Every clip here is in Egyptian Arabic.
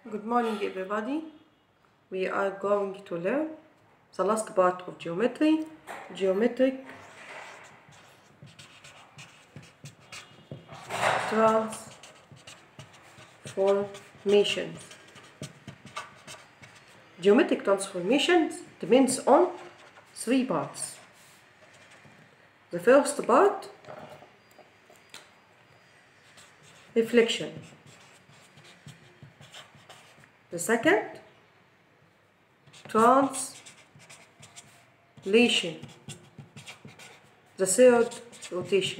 Good morning, everybody. We are going to learn the last part of geometry, geometric transformations. Geometric transformations depends on three parts. The first part, reflection. The second, translation. The third, rotation.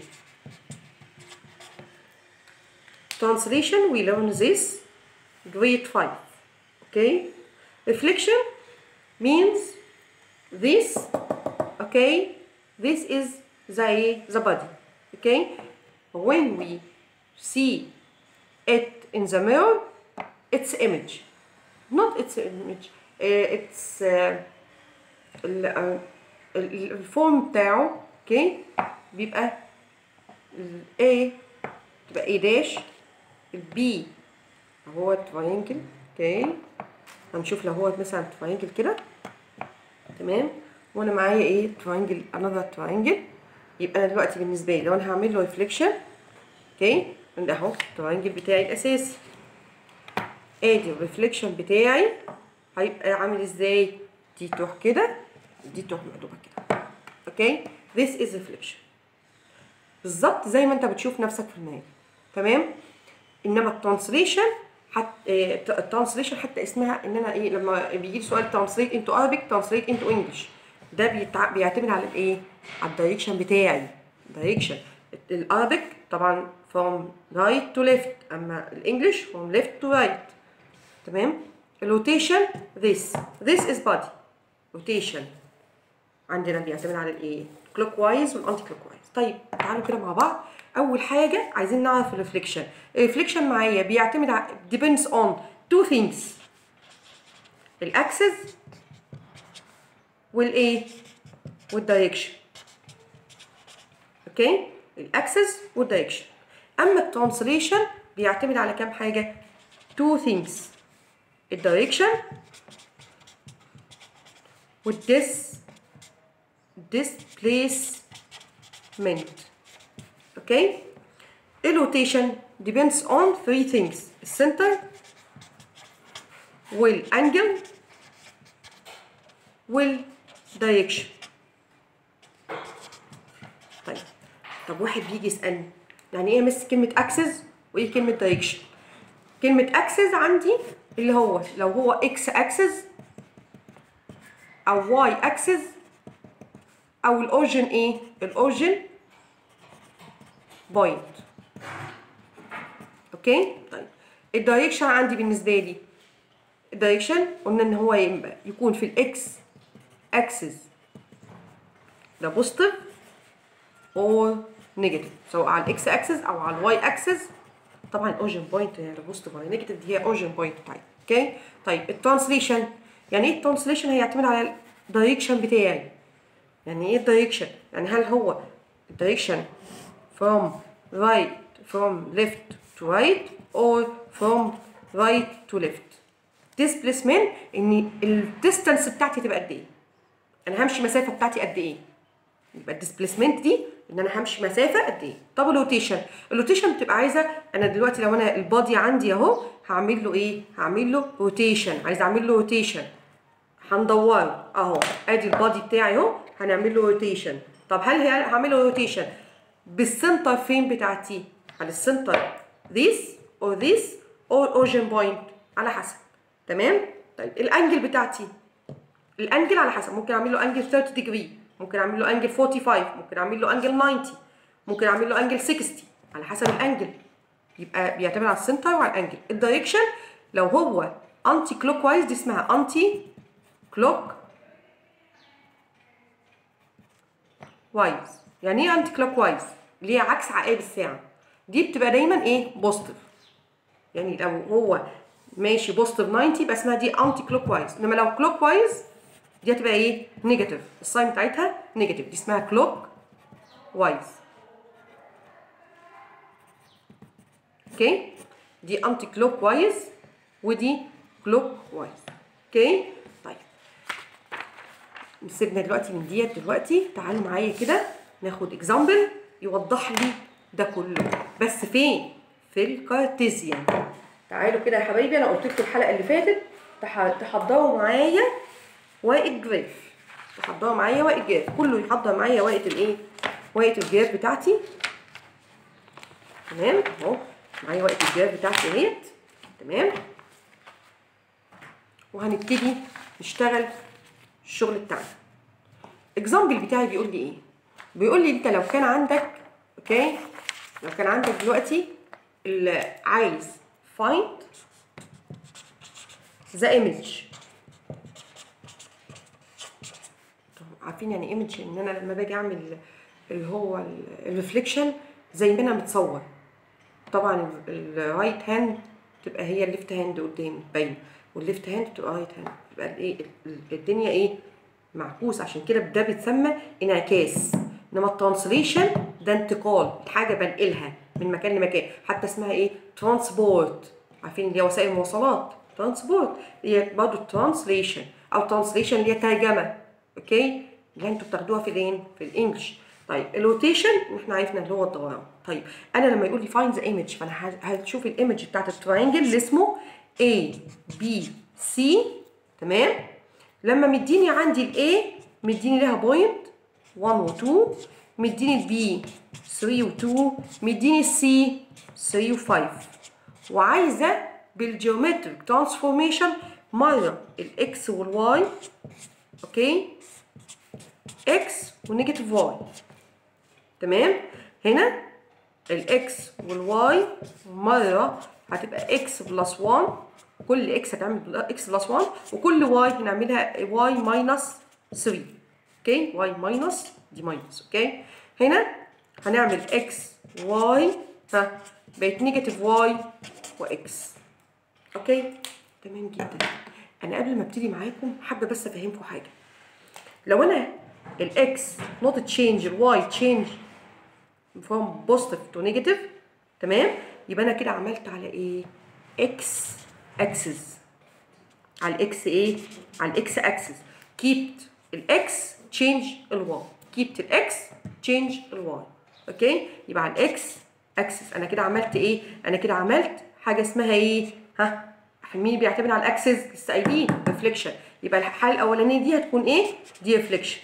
Translation, we learn this, grade 5. Okay? Reflection means this, okay? This is the, the body, okay? When we see it in the mirror, its image. Not its image, uh, it's uh, ال- آه، ال- الفورم بتاعه اوكي بيبقى ال A تبقى A داش ال B هو تراينجل اوكي هنشوف لو هو مثلا تراينجل كده تمام وانا معايا ايه تراينجل انذر تراينجل يبقى انا دلوقتي بالنسبه لي لو انا هعمل له ريفليكشن اوكي ده اهو التراينجل بتاعي الاساسي ادي الريفليكشن بتاعي هيبقى عامل ازاي دي تروح كده دي تروح مقلوبه كده اوكي this is reflection بالظبط زي ما انت بتشوف نفسك في المرايه تمام انما الترانسليشن حتى الترانسليشن حتى اسمها ان انا ايه لما بيجي لي سؤال ترانسليت انتو ارابيك ترانسليت انتو انجلش ده بيتع... بيعتمد على الايه على الدايركشن بتاعي دايركشن الارابيك طبعا from right to left اما الانجليش from left to right تمام الروتيشن this this is body روتيشن عندنا بيعتمد على الايه كلوك وايز والانتي كلوك وايز طيب تعالوا كده مع بعض اول حاجه عايزين نعرف الريفليكشن الريفليكشن معايا بيعتمد على depends on two things الاكسس والايه والدايركشن اوكي الاكسس والدايركشن اما الترانسليشن بيعتمد على كام حاجه two things الدايركشن والديس displacement اوكي الروتيشن depends on three things السنتر والانجل والدايركشن طيب طب واحد بيجي يسالني يعني ايه مس كلمه اكسس وايه كلمه دايركشن كلمه اكسس عندي اللي هو لو هو اكس اكسس او واي اكسس او الاورجن ايه الاورجن بوينت اوكي طيب الدايركشن عندي بالنسبه لي الدايركشن قلنا ان هو يبقى يكون في الاكس اكسس ده بوزيتيف اور نيجاتيف سواء على الاكس اكسس او على الواي اكسس طبعا الاورجن بوينت يعني بوزيتيف ولا نيجاتيف دي هي اورجن بوينت بتاعتي اوكي طيب الترانسليشن يعني ايه الترانسليشن هيعتمد على الدايركشن بتاعي يعني ايه الدايركشن يعني هل هو الدايركشن from right from left to right or from right to left displacement ان الديستانس بتاعتي تبقى قد ايه انا همشي مسافه بتاعتي قد ايه يبقى الديسبيسمنت دي ان انا همشي مسافه قد ايه طب الروتيشن الروتيشن بتبقى عايزه انا دلوقتي لو انا البادي عندي اهو هعمل له ايه هعمل له روتيشن عايز اعمل له روتيشن هندوره اهو ادي البادي بتاعي اهو هنعمل له روتيشن طب هل هي- هعمل له روتيشن بالسنتر فين بتاعتي على السنتر this or this or origin point على حسب تمام طيب الانجل بتاعتي الانجل على حسب ممكن اعمل له انجل 30 ديجري ممكن اعمل له انجل 45 ممكن اعمل له انجل 90 ممكن اعمل له انجل 60 على حسب الانجل يبقى بيعتمد على السنتر وعلى الانجل الدايركشن لو هو انتي كلوك وايز دي اسمها انتي كلوك وايز يعني ايه انتي كلوك وايز اللي هي عكس عقارب الساعه دي بتبقى دايما ايه بوزيتيف يعني لو هو ماشي بوزيتيف 90 يبقى اسمها دي انتي كلوك وايز انما لو كلوك وايز دي هتبقى ايه نيجاتيف الساين بتاعتها نيجاتيف دي اسمها كلوك وايز اوكي دي انتي كلوك وايز ودي كلوك وايز اوكي طيب سيبنا دلوقتي من ديت دلوقتي تعالوا معايا كده ناخد اكزامبل يوضح لي ده كله بس فين في الكارتيزيان تعالوا كده يا حبايبي انا قلت لكم الحلقه اللي فاتت تح- تحضروا معايا ورقه جراف تحضروا معايا ورقه جراف كله يحضر معايا ورقه الايه ورقه الجراف بتاعتي تمام اهو معايا ورقه الجراف بتاعتي اهيت تمام وهنبتدي نشتغل الشغل بتاعنا اكزامبل بتاعي بيقول لي ايه بيقول لي انت لو كان عندك اوكي لو كان عندك دلوقتي اللي عايز find the image طب عارفين يعني ايمج ان انا لما باجي اعمل اللي هو الريفليكشن زي ما انا متصور طبعا الرايت هاند تبقى هي الليفت هاند قدامي باينه والليفت هاند تبقى رايت هاند يبقى الايه الدنيا ايه معكوس عشان كده ده بيتسمى انعكاس انما الترانسليشن ده انتقال حاجه بنقلها من مكان لمكان حتى اسمها ايه ترانسبورت عارفين اللي هي وسائل المواصلات ترانسبورت هي برضه ترانسليشن او ترانسليشن اللي هي ترجمه اوكي اللي انتوا بتاخدوها في الين في الانجليش طيب الروتيشن احنا عرفنا اللي هو الدوران طيب انا لما يقول لي فايند ذا ايمج فانا ه- هشوف الايمج بتاعت التراينجل اللي اسمه A B C تمام لما مديني عندي ال A مديني لها بوينت 1 و 2 مديني ال B 3 و 2 مديني ال C 3 و 5 وعايزه بالجيومتريك ترانسفورميشن مره الاكس والواي اوكي اكس ونيجاتيف واي تمام هنا الاكس والواي مره هتبقى اكس بلس 1 كل اكس هتعمل اكس بلس 1 وكل واي هنعملها واي ماينس 3 اوكي واي ماينس دي ماينس اوكي هنا هنعمل اكس واي ها بقت نيجاتيف واي واكس اوكي تمام جدا انا قبل ما ابتدي معاكم حابه بس افهمكم حاجه لو انا الاكس نوت تشينج الواي تشينج فروم بوزيتيف تو نيجاتيف تمام يبقى انا كده عملت على ايه اكس اكسس على الاكس ايه على الاكس اكسس كيبت الاكس تشينج الواي كيبت الاكس تشينج الواي اوكي يبقى على الاكس اكسس انا كده عملت ايه انا كده عملت حاجه اسمها ايه ها مين بيعتمد على الاكسس لسه قايلين ريفليكشن يبقى الحاله الاولانيه دي هتكون ايه دي ريفليكشن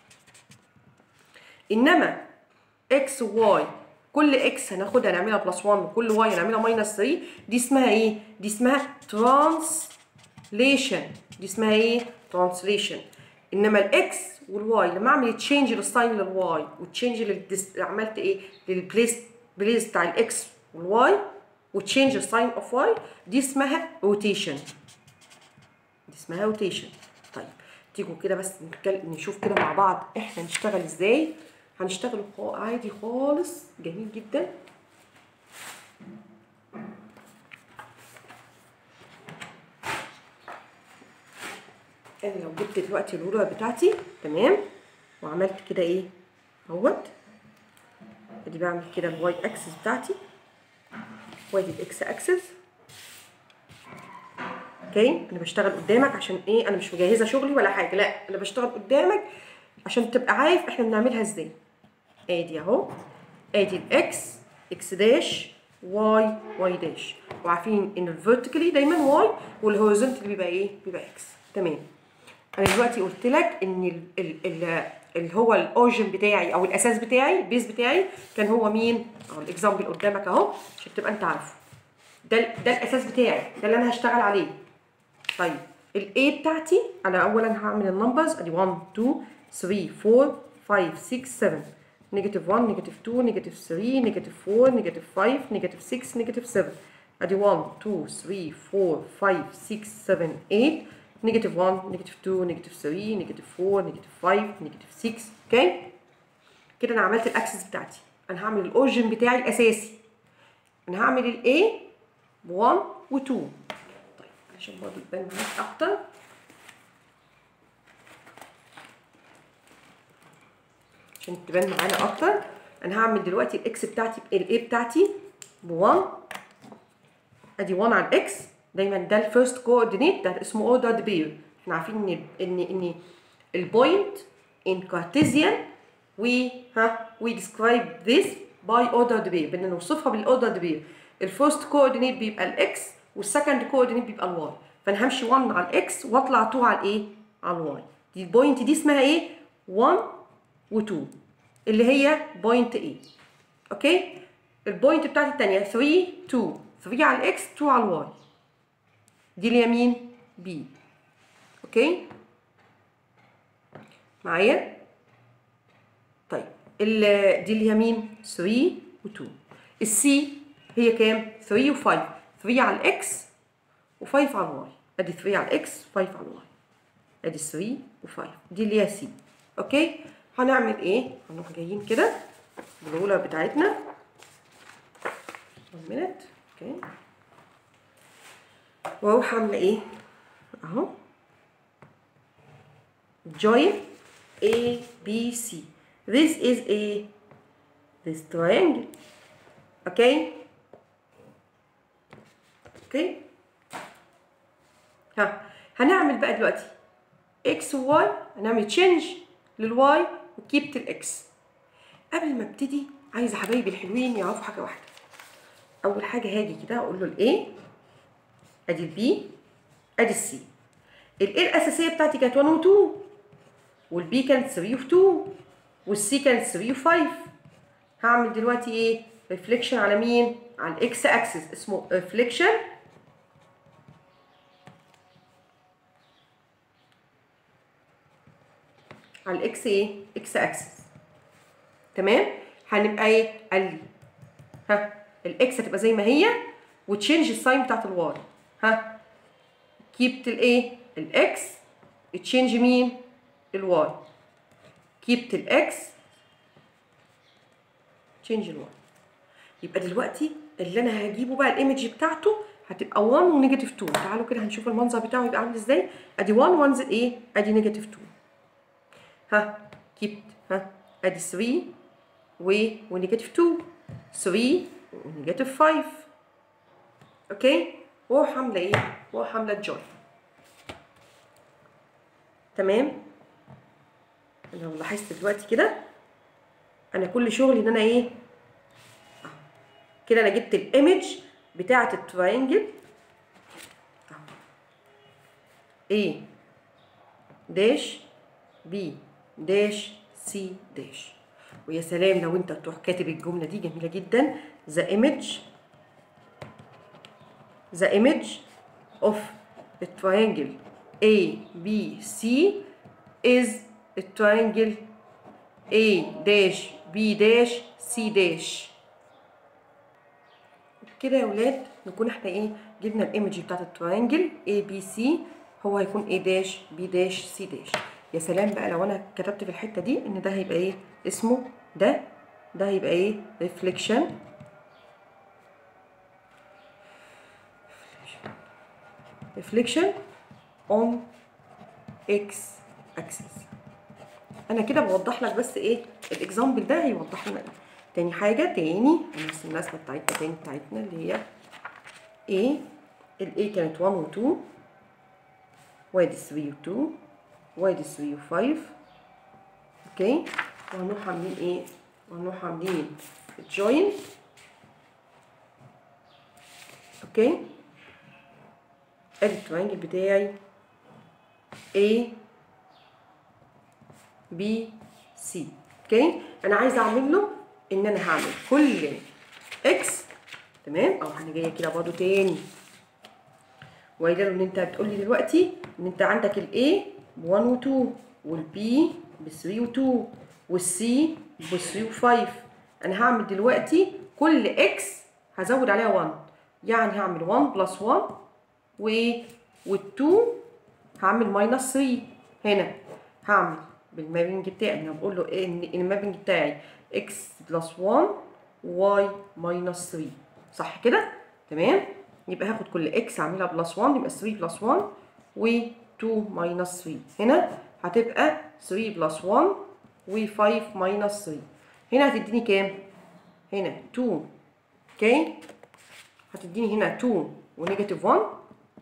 انما اكس وواي كل اكس هناخدها نعملها بلس 1 وكل واي هنعملها ماينس 3 دي اسمها ايه دي اسمها ترانسليشن دي اسمها ايه ترانسليشن انما الاكس والواي لما اعمل تشينج للساين للواي وتشينج للدس عملت ايه للبليس بليس بتاع الاكس والواي وتشينج الساين اوف واي دي اسمها روتيشن دي اسمها روتيشن طيب تيجوا كده بس نتكلم نشوف كده مع بعض احنا نشتغل ازاي هنشتغل خا- عادي خالص جميل جدا انا لو جبت دلوقتي الرولر بتاعتي تمام وعملت كده ايه اهوت ادي بعمل كده الواي اكسس بتاعتي وادي الاكس اكسس اوكي انا بشتغل قدامك عشان ايه انا مش مجهزه شغلي ولا حاجه لا انا بشتغل قدامك عشان تبقى عارف احنا بنعملها ازاي ادي اهو ادي الاكس اكس داش واي واي داش وعارفين ان الفيرتيكالي دايما واي والهوريزونتال بيبقى ايه بيبقى اكس تمام انا دلوقتي قلت لك ان ال ال ال اللي هو الاورجن بتاعي او الاساس بتاعي البيز بتاعي كان هو مين اهو الاكزامبل قدامك اهو عشان تبقى انت عارفه ده ال- ده الاساس بتاعي ده اللي انا هشتغل عليه طيب الاي بتاعتي انا اولا هعمل النمبرز ادي 1 2 3 4 5 6 7 نيجاتيف 1 نيجاتيف 2 نيجاتيف 3 نيجاتيف 4 نيجاتيف 5 نيجاتيف 6 نيجاتيف 7 ادي 1 2 3 4 5 6 7 8 نيجاتيف 1 نيجاتيف 2 نيجاتيف 3 نيجاتيف 4 نيجاتيف 5 نيجاتيف 6 اوكي كده انا عملت الاكسس بتاعتي انا هعمل الاورجن بتاعي الاساسي انا هعمل الاي ب 1 و 2 طيب عشان برضه يبان معاك اكتر عشان تبان معانا اكتر انا هعمل دلوقتي الاكس بتاعتي الاي بتاعتي ب 1 ادي 1 على الاكس دايما ده الفيرست كوردينيت ده اسمه اوردرد بير احنا عارفين ان ان ان البوينت in Cartesian we ها we describe this by ordered pair بدنا نوصفها بالاوردرد بير الفيرست كوردينيت بيبقى الاكس والسكند كوردينيت بيبقى الواي فانا همشي 1 على الاكس واطلع 2 على الايه على الواي دي البوينت دي اسمها ايه 1 و2 اللي هي بوينت A اوكي البوينت بتاعتي الثانيه 3 2 3 على الاكس 2 على الواي دي اليمين B اوكي معايا طيب ال- دي اليمين 3 و2 السي هي كام 3 و5 3 على الاكس و5 على الواي ادي 3 على الاكس 5 على الواي ادي 3 و5 دي اللي هي سي اوكي هنعمل ايه هنروح جايين كده بالرولر بتاعتنا one minute اوكي واروح عامله ايه اهو join A B C this is a this triangle okay اوكي ها هنعمل بقى دلوقتي x و y هنعمل change للواي وكيبت الاكس قبل ما ابتدي عايزه حبايبي الحلوين يعرفوا حاجه واحده اول حاجه هاجي كده اقول له الايه ادي البي ادي السي الايه الاساسيه بتاعتي كانت 1 و 2 والبي كانت 3 و 2 والسي كانت 3 و 5 هعمل دلوقتي ايه ريفليكشن على مين على الاكس اكسس اسمه ريفليكشن على الاكس ايه اكس اكسس تمام هنبقى ايه قال لي ها الاكس هتبقى زي ما هي وتشينج الساين بتاعت الواي ها كيبت الايه الاكس تشينج مين الواي كيبت الاكس تشينج الواي يبقى دلوقتي اللي انا هجيبه بقى الايمج بتاعته هتبقى 1 ونيجاتيف 2 تعالوا كده هنشوف المنظر بتاعه يبقى عامل ازاي ادي 1 وانزل ايه ادي نيجاتيف 2 ها كيبت ها ادي 3 و ونيجاتيف 2 3 ونيجاتيف 5 اوكي واروح عامله ايه واروح عامله جوين تمام انا لو لاحظت دلوقتي كده انا كل شغلي ان انا ايه أهو. كده انا جبت الايمج بتاعه التراينجل أهو. A داش B داش C داش ويا سلام لو انت تروح كاتب الجمله دي جميله جدا the image the image of the triangle A B C is a triangle A dash B dash C dash كده يا ولاد نكون احنا ايه جبنا الايمج بتاعت التراينجل A B C هو هيكون A داش B داش C داش يا سلام بقى لو انا كتبت في الحته دي ان ده هيبقى ايه اسمه ده ده هيبقى ايه reflection reflection on x axis انا كده بوضح لك بس ايه الاكزامبل ده هيوضح لنا ايه تاني حاجه تاني نفس الرسمه بتاعتنا تاني بتاعتنا اللي هي A ال A كانت 1 و 2 وادي 3 و 2 وادي 3 و 5 اوكي وهنروح عاملين ايه وهنروح عاملين جوين اوكي ادي الترينجل بتاعي A B C اوكي انا عايزه اعمل له ان انا هعمل كل اكس تمام او انا جايه كده برضه تاني وقايله له ان انت بتقول لي دلوقتي ان انت عندك الاي ب 1 و 2 والبي ب 3 و 2 والسي ب 3 و 5 انا هعمل دلوقتي كل اكس هزود عليها 1 يعني هعمل 1 بلس 1 و وال2 هعمل ماينس 3 هنا هعمل بالمابنج بتاعي انا بقول له إيه ان المابنج بتاعي اكس بلس 1 واي ماينس 3 صح كده تمام يبقى هاخد كل اكس اعملها بلس 1 يبقى 3 بلس 1 و2 ماينس 3 هنا هتبقى 3 بلس 1 و5 ماينس 3 هنا هتديني كام هنا 2 اوكي هتديني هنا 2 ونيجاتيف 1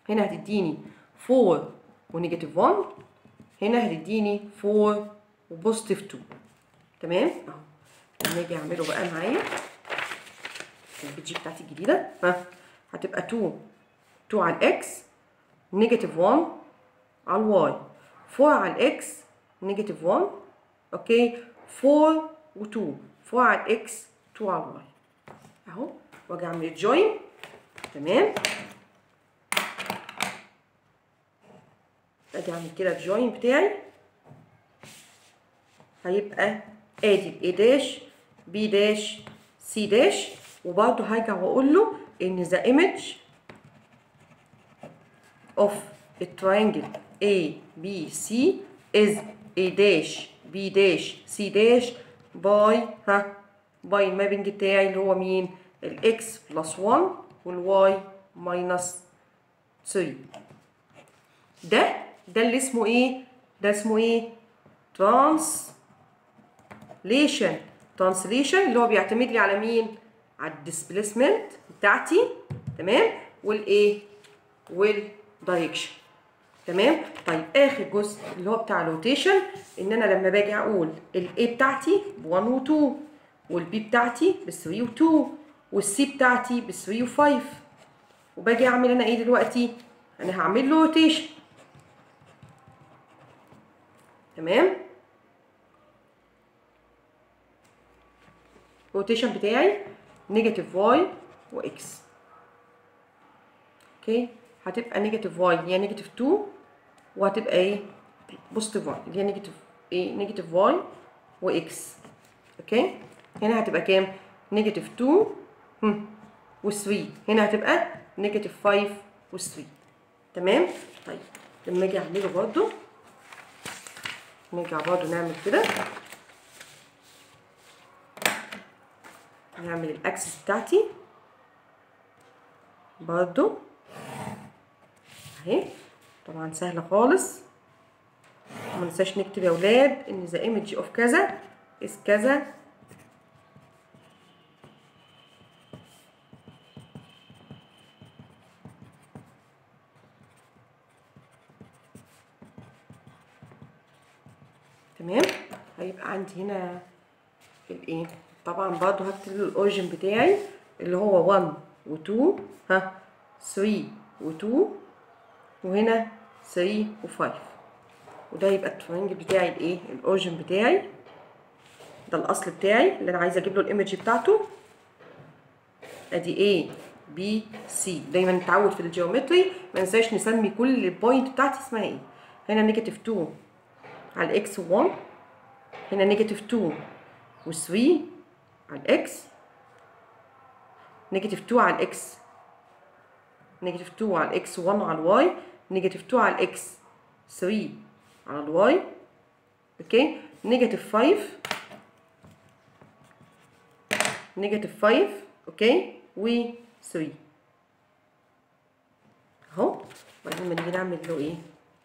هنا هتديني 4 ونيجاتيف 1 هنا هتديني 4 وبوزيتيف 2 تمام اهو لما اجي اعمله بقى معايا البيجي بتاعتي الجديده ها هتبقى 2 2 على الاكس نيجاتيف 1 على الواي 4 على الاكس نيجاتيف 1 اوكي 4 و2 4 على الاكس 2 على الواي اهو واجي اعمل جوين تمام اجي اعمل كده الجوين بتاعي هيبقى ادي الاي داش بي داش سي داش وبرضه هرجع واقول له ان ذا ايمج of a triangle A B C is A dash B dash C dash by ها by المابنج بتاعي اللي هو مين ال x plus 1 وال y minus 3 ده ده اللي اسمه ايه ده اسمه ايه translation translation اللي هو بيعتمد لي على مين على الديسبيسمنت بتاعتي تمام والايه والدايركشن تمام طيب اخر جزء اللي هو بتاع الروتيشن ان انا لما باجي اقول الاي بتاعتي ب 1 و 2 والبي بتاعتي ب 3 و 2 والسي بتاعتي ب 3 و 5 وباجي اعمل انا ايه دلوقتي انا هعمل له روتيشن تمام الروتيشن بتاعي نيجاتيف واي واكس اوكي هتبقى نيجاتيف واي اللي هي نيجاتيف 2 وهتبقى ايه بوزيتيف واي اللي هي نيجاتيف ايه نيجاتيف واي واكس اوكي هنا هتبقى كام نيجاتيف 2 و3 هنا هتبقى نيجاتيف 5 و3 تمام طيب لما اجي اعمله برضه نرجع برضه نعمل كده نعمل الاكسس بتاعتي برضو اهي طبعا سهله خالص ما ننساش نكتب يا اولاد ان ذا ايمج اوف كذا از كذا تمام هيبقى عندي هنا الايه طبعا برضو هكتب له الاوريجن بتاعي اللي هو 1 و2 ها 3 و2 وهنا 3 و5 وده يبقى الترينجل بتاعي الايه الاوريجن بتاعي ده الاصل بتاعي اللي انا عايزه اجيب له الايمج بتاعته ادي A B C دايما نتعود في الجيومتري ما ننساش نسمي كل البوينت بتاعتي اسمها ايه هنا نيجاتيف 2 على الاكس 1 هنا نيجاتيف 2 و3 على الاكس نيجاتيف 2 على الاكس نيجاتيف 2 على الاكس 1 على الواي نيجاتيف 2 على الاكس 3 على الواي اوكي نيجاتيف 5 نيجاتيف 5 اوكي و 3 اهو وبعدين لما نيجي نعمل له ايه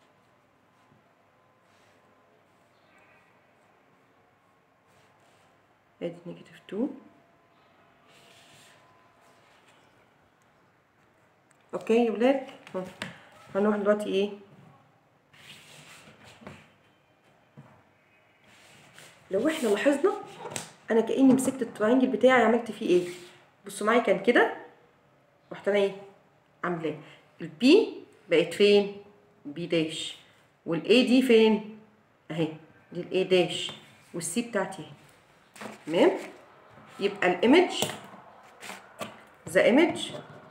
ادي نيجاتيف 2 اوكي يا ولاد هنروح دلوقتي ايه لو احنا لاحظنا انا كاني مسكت التراينجل بتاعي عملت فيه ايه بصوا معايا كان كده رحت انا ايه عاملاه البي بقت فين بي داش والاي دي فين اهي دي الاي داش والسي بتاعتي اهي تمام يبقى الايمج the image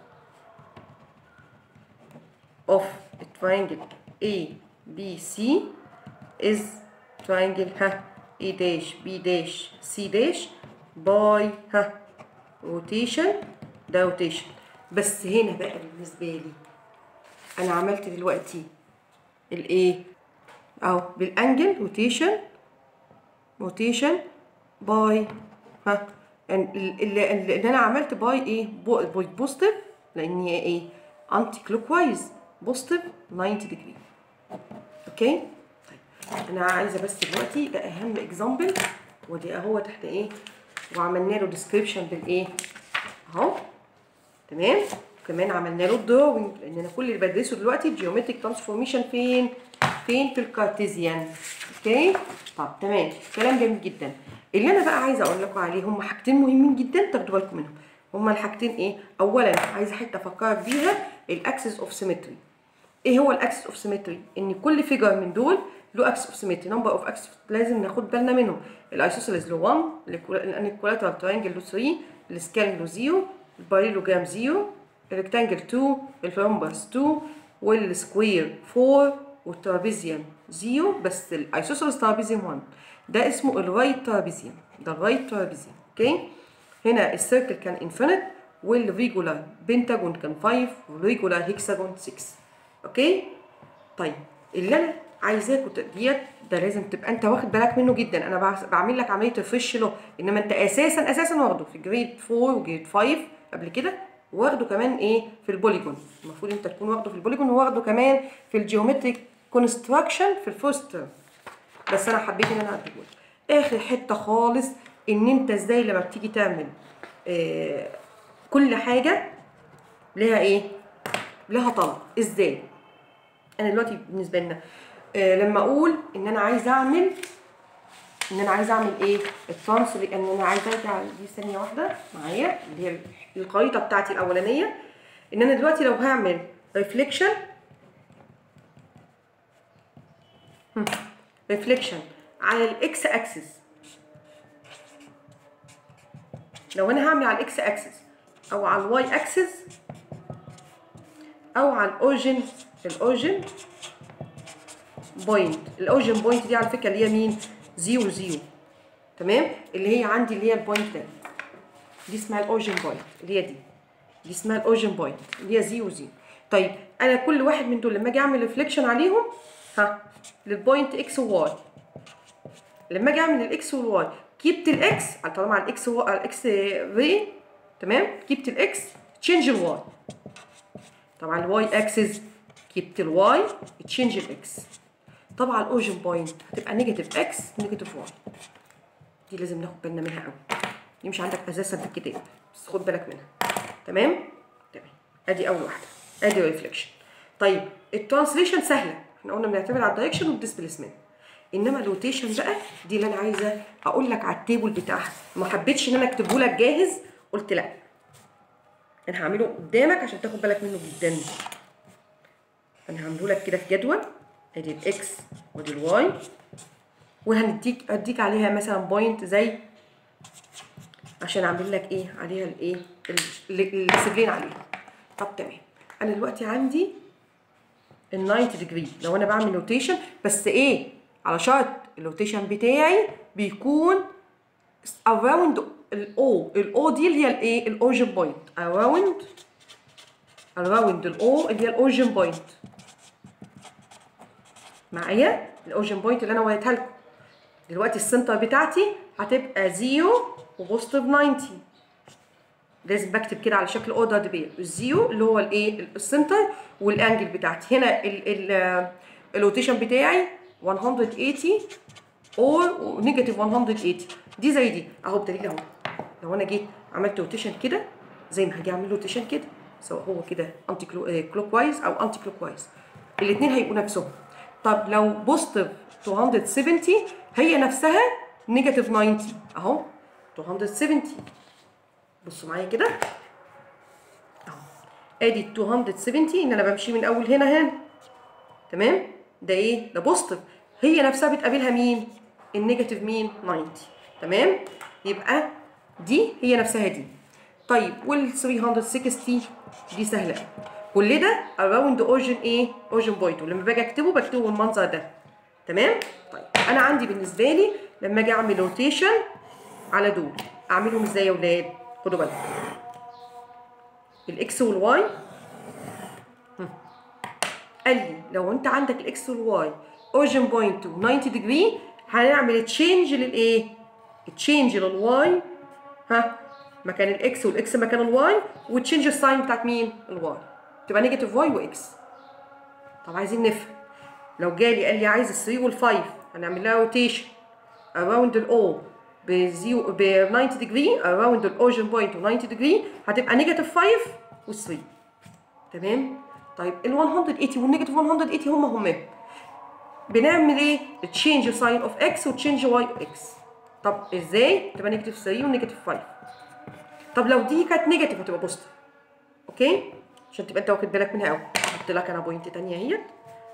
of a triangle A B C is triangle ها A dash B dash C dash by ها rotation ده rotation بس هنا بقى بالنسبة لي أنا عملت دلوقتي الإيه أهو بالأنجل روتيشن روتيشن باي ها اللي, اللي انا عملت باي ايه باي بوزيتيف لان هي ايه انتي كلوك وايز بوزيتيف 90 ديجري اوكي طيب انا عايزه بس دلوقتي ده اهم اكزامبل ودي اهو تحت ايه وعملنا له ديسكريبشن بالايه اهو تمام كمان عملنا له الدروينج لان انا كل اللي بدرسه دلوقتي الجيومتريك ترانسفورميشن فين فين في الكارتيزيان اوكي طب تمام كلام جميل جدا اللي انا بقى عايزه اقول لكم عليه هم حاجتين مهمين جدا تاخدوا بالكم منهم هما الحاجتين ايه اولا عايزه حته افكرك بيها الاكسس اوف سيمتري ايه هو الاكسس اوف سيمتري ان كل فيجر من دول له اكسس اوف سيمتري نمبر اوف اكسس لازم ناخد بالنا منهم الايسوسيلز له 1 الانيكوالاترال تراينجل له 3 السكالين له 0 الباريلوجرام 0 الريكتانجل 2 الفرومبس 2 والسكوير 4 والترابيزيوم 0 بس الايسوسيلز ترابيزيوم 1 ده اسمه الرايت ترابيزيوم ده الرايت ترابيزيوم اوكي هنا السيركل كان انفينيت والريجولار بنتاجون كان 5 والريجولار هيكساجون 6 اوكي طيب اللي انا عايزاكوا ديت ده لازم تبقى انت واخد بالك منه جدا انا بعمل لك عمليه ريفرش له انما انت اساسا اساسا واخده في جريد 4 وجريد 5 قبل كده واخده كمان ايه في البوليجون المفروض انت تكون واخده في البوليجون وواخده كمان في الجيومتريك كونستراكشن في الفيرست ترم بس انا حبيت ان انا اديه اخر حته خالص ان انت ازاي لما بتيجي تعمل آه كل حاجه لها ايه لها طلب ازاي انا دلوقتي بالنسبه لنا آه لما اقول ان انا عايز اعمل ان انا عايز اعمل ايه الترانس ان انا عايز ارجع دي ثانيه واحده معايا اللي هي الخريطه بتاعتي الاولانيه ان انا دلوقتي لو هعمل ريفليكشن ريفليكشن على الاكس اكسس لو انا هعمل على الاكس اكسس او على الواي اكسس او على الاورجن الاورجن بوينت الاورجن بوينت دي على فكره اللي هي مين زيرو زيرو تمام اللي هي عندي اللي هي البوينت ده دي اسمها الاورجن بوينت اللي هي دي دي اسمها الاورجن بوينت اللي هي زيرو زيرو طيب انا كل واحد من دول لما اجي اعمل ريفليكشن عليهم ها للبوينت اكس وواي لما اجي اعمل الاكس والواي جبت الاكس طالما على الاكس على الاكس ري تمام جبت الاكس تشينج الواي طبعا الواي اكسس جبت الواي تشينج الاكس طبعا الاورجن بوينت هتبقى نيجاتيف اكس نيجاتيف واي دي لازم ناخد بالنا منها قوي دي مش عندك اساسا في الكتاب بس خد بالك منها تمام تمام ادي اول واحده ادي ريفليكشن طيب الترانسليشن سهله احنا قلنا بنعتمد على الدايركشن والديسبيسمنت انما الروتيشن بقى دي اللي انا عايزه اقول لك على التيبل بتاعها ما حبيتش ان انا اكتبه لك جاهز قلت لا انا هعمله قدامك عشان تاخد بالك منه جدا انا هعمله لك كده في جدول ادي الاكس ودي الواي وهنديك اديك عليها مثلا بوينت زي عشان اعمل لك ايه عليها الايه السجلين عليها طب تمام انا دلوقتي عندي ال 90 ديجري لو انا بعمل روتيشن بس ايه على شرط الروتيشن بتاعي بيكون around الاو الاو دي اللي هي الايه الاورجن بوينت around around الاو اللي هي الاورجن بوينت معايا الاورجن بوينت اللي انا وريتها لكم دلوقتي السنتر بتاعتي هتبقى 0 وبوزيتيف 90 لازم بكتب كده على شكل اوردر بير الزيرو اللي هو الايه السنتر والانجل بتاعتي هنا الروتيشن بتاعي 180 اور نيجاتيف 180 دي زي دي اهو بدليل اهو لو انا جيت عملت روتيشن كده زي ما هاجي اعمل روتيشن كده سواء هو كده انتي كلوك وايز او انتي كلوك وايز الاثنين هيبقوا نفسهم طب لو بوزيتيف 270 هي نفسها نيجاتيف 90 اهو 270 بصوا معايا كده اهو ادي 270 ان انا بمشي من اول هنا هنا تمام ده ايه ده بوزيتيف هي نفسها بتقابلها مين النيجاتيف مين 90 تمام يبقى دي هي نفسها دي طيب وال 360 دي سهله كل ده اراوند اورجن ايه اورجن بوينت ولما باجي اكتبه بكتبه بالمنظر ده تمام طيب انا عندي بالنسبه لي لما اجي اعمل روتيشن على دول اعملهم ازاي يا ولاد خدوا بالكم الاكس والواي قال لي لو انت عندك الاكس والواي اورجن بوينت 90 ديجري هنعمل تشينج للايه تشينج للواي ها مكان الاكس والاكس مكان الواي وتشينج الساين بتاعت مين الواي تبقى نيجاتيف واي واكس طب عايزين نفهم لو جالي قال لي عايز ال 3 وال 5 هنعمل لها روتيشن اراوند الاو ب 0 ب 90 ديجري اراوند الاورجن بوينت 90 ديجري هتبقى نيجاتيف 5 و 3 تمام طيب ال 180 والنيجاتيف 180 هم هم بنعمل ايه تشينج ساين اوف اكس وتشينج واي اوف اكس طب ازاي تبقى نيجاتيف 3 ونيجاتيف 5 طب لو دي كانت نيجاتيف هتبقى بوزيتيف اوكي عشان تبقى انت واخد بالك منها قوي احط لك انا بوينت تانية اهيت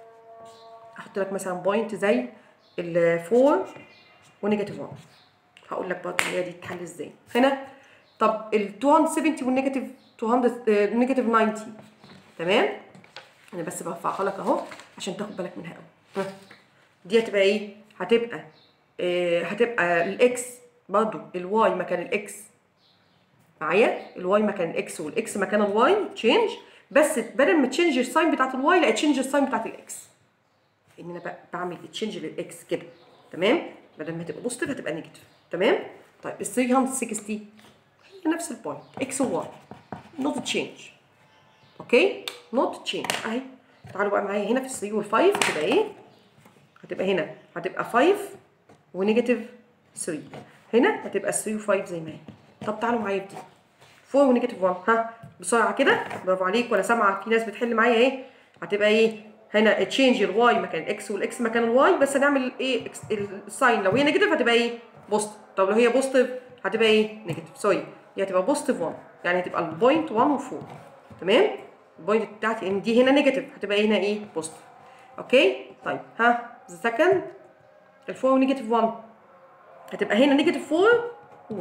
احط لك مثلا بوينت زي ال 4 ونيجاتيف 1 هقول لك برضه هي دي تتحل ازاي هنا طب ال 270 والنيجاتيف 200 نيجاتيف 90 تمام انا بس برفعها لك اهو عشان تاخد بالك منها قوي دي هتبقى ايه هتبقى آه هتبقى الاكس برضه الواي مكان الاكس معايا الواي مكان الاكس والاكس مكان الواي تشينج بس بدل ما تشينج الساين بتاعت الواي لا تشينج الساين بتاعت الاكس ان انا بعمل تشينج للاكس كده تمام بدل ما تبقى بوزيتيف هتبقى نيجاتيف تمام طيب ال 360 هي نفس البوينت اكس وواي نوت تشينج اوكي نوت تشينج اهي تعالوا بقى معايا هنا في ال 3 وال 5 هتبقى ايه هتبقى هنا هتبقى 5 ونيجاتيف 3 هنا هتبقى 3 و5 زي ما هي طب تعالوا معايا في دي 4 ونيجاتيف 1 ها بسرعه كده برافو عليك وانا سامعه في ناس بتحل معايا ايه هتبقى ايه هنا تشينج الواي مكان اكس والاكس مكان الواي بس هنعمل ايه الساين لو هي نيجاتيف هتبقى ايه بوزيتيف طب لو هي بوزيتيف هتبقى ايه نيجاتيف سوري هي هتبقى بوزيتيف 1 يعني هتبقى البوينت 1 و4 تمام البوينت بتاعتي ان دي هنا نيجاتيف هتبقى هنا ايه بوزيتيف اوكي طيب ها ذا سكند ال 4 ونيجاتيف 1 هتبقى هنا نيجاتيف 4 و1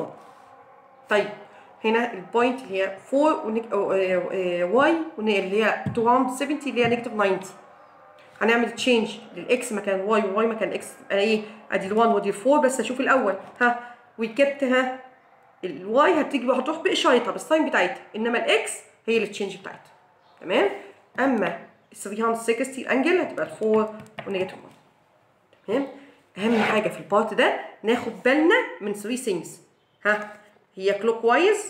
طيب هنا البوينت اللي هي 4 ونيك... واي اللي هي 270 اللي هي نيجاتيف 90 هنعمل تشينج للاكس مكان واي وواي مكان اكس انا ايه ادي ال1 ودي ال4 بس اشوف الاول ها وكبت ها الواي هتيجي هتروح باشارتها بالساين بتاعتها انما الاكس هي التشينج بتاعتها تمام اما ال 360 الانجل هتبقى ال4 ونيجاتيف 1 تمام اهم حاجه في البارت ده ناخد بالنا من 3 ثينجز ها هي كلوك وايز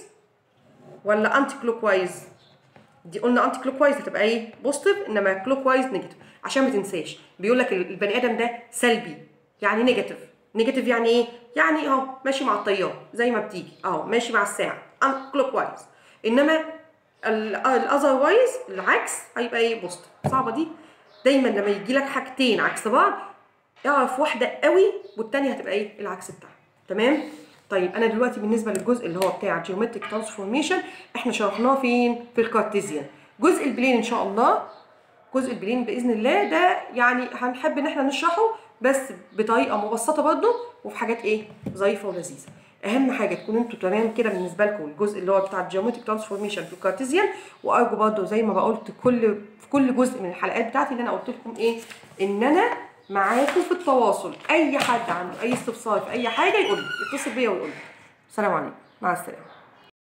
ولا انتي كلوك وايز دي قلنا انتي كلوك وايز هتبقى ايه بوزيتيف انما كلوك وايز نيجاتيف عشان ما تنساش بيقول لك البني ادم ده سلبي يعني نيجاتيف نيجاتيف يعني ايه يعني اهو ماشي مع التيار زي ما بتيجي اهو ماشي مع الساعه كلوك وايز انما الاذر وايز العكس هيبقى ايه بوزيتيف صعبه دي دايما لما يجي لك حاجتين عكس بعض اعرف واحده قوي والتانيه هتبقى ايه العكس بتاعها تمام طيب انا دلوقتي بالنسبه للجزء اللي هو بتاع جيومتريك ترانسفورميشن احنا شرحناه فين في الكارتيزيان جزء البلين ان شاء الله جزء البلين باذن الله ده يعني هنحب ان احنا نشرحه بس بطريقه مبسطه برضه وفي حاجات ايه ظريفه ولذيذه اهم حاجه تكونوا انتوا تمام كده بالنسبه لكم الجزء اللي هو بتاع الجيومتريك ترانسفورميشن في الكارتيزيان وارجو برضه زي ما بقولت كل في كل جزء من الحلقات بتاعتي اللي انا قلت لكم ايه ان انا معاكم في التواصل اي حد عنده اي استفسار في اي حاجه يقول لي يتصل بيا ويقول لي السلام عليكم مع السلامه